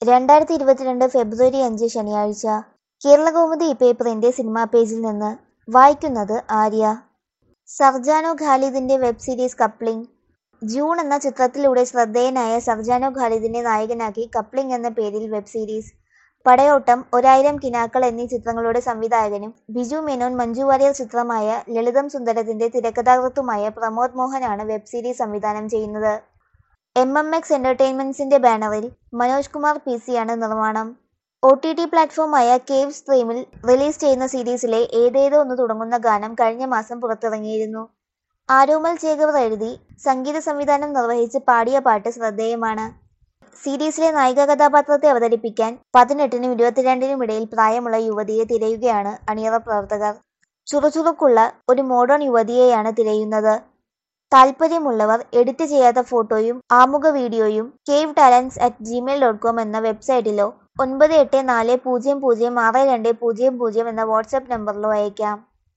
രണ്ടായിരത്തി ഇരുപത്തിരണ്ട് ഫെബ്രുവരി അഞ്ച് ശനിയാഴ്ച കേരളകൗമുദി പേപ്പറിന്റെ സിനിമാ പേജിൽ നിന്ന് വായിക്കുന്നത് ആര്യ സർജാനോ ഖാലിദിന്റെ വെബ് സീരീസ് കപ്ലിംഗ് ജൂൺ എന്ന ചിത്രത്തിലൂടെ ശ്രദ്ധേയനായ സർജാനോ ഖാലിദിനെ നായകനാക്കി കപ്ലിംഗ് എന്ന പേരിൽ വെബ് സീരീസ് പടയോട്ടം ഒരായിരം കിനാക്കൾ എന്നീ ചിത്രങ്ങളുടെ സംവിധായകനും ബിജു മേനോൻ മഞ്ജു വാര്യർ ചിത്രമായ ലളിതം സുന്ദരത്തിന്റെ തിരക്കഥാകൃത്തുമായ പ്രമോദ് മോഹനാണ് വെബ് സീരീസ് സംവിധാനം ചെയ്യുന്നത് എം എം എക്സ് എന്റർടൈൻമെന്റ്സിന്റെ ബാനറിൽ മനോജ് കുമാർ പി സിയാണ് നിർമ്മാണം ഒ ടി ടി പ്ലാറ്റ്ഫോമായ കേവ് സ്ട്രീമിൽ റിലീസ് ചെയ്യുന്ന സീരീസിലെ ഏതേതോ ഒന്ന് തുടങ്ങുന്ന ഗാനം കഴിഞ്ഞ മാസം പുറത്തിറങ്ങിയിരുന്നു ആരോമൽ ചേകവർ എഴുതി സംഗീത സംവിധാനം നിർവഹിച്ച് പാടിയ പാട്ട് ശ്രദ്ധേയമാണ് സീരീസിലെ നായിക കഥാപാത്രത്തെ അവതരിപ്പിക്കാൻ പതിനെട്ടിനും ഇരുപത്തിരണ്ടിനും ഇടയിൽ പ്രായമുള്ള യുവതിയെ തിരയുകയാണ് അണിയറ പ്രവർത്തകർ ചുറുചുറുക്കുള്ള ഒരു മോഡേൺ യുവതിയെയാണ് തിരയുന്നത് താല്പര്യമുള്ളവർ എഡിറ്റ് ചെയ്യാത്ത ഫോട്ടോയും ആമുഖ വീഡിയോയും cave talents at Gmail dot com എന്ന വെബ്സൈറ്റിലോ ഒൻപത് എട്ട് നാല് പൂജ്യം പൂജ്യം ആറ് രണ്ട് പൂജ്യം പൂജ്യം എന്ന വാട്സാപ്പ് നമ്പറിലോ അയക്കാം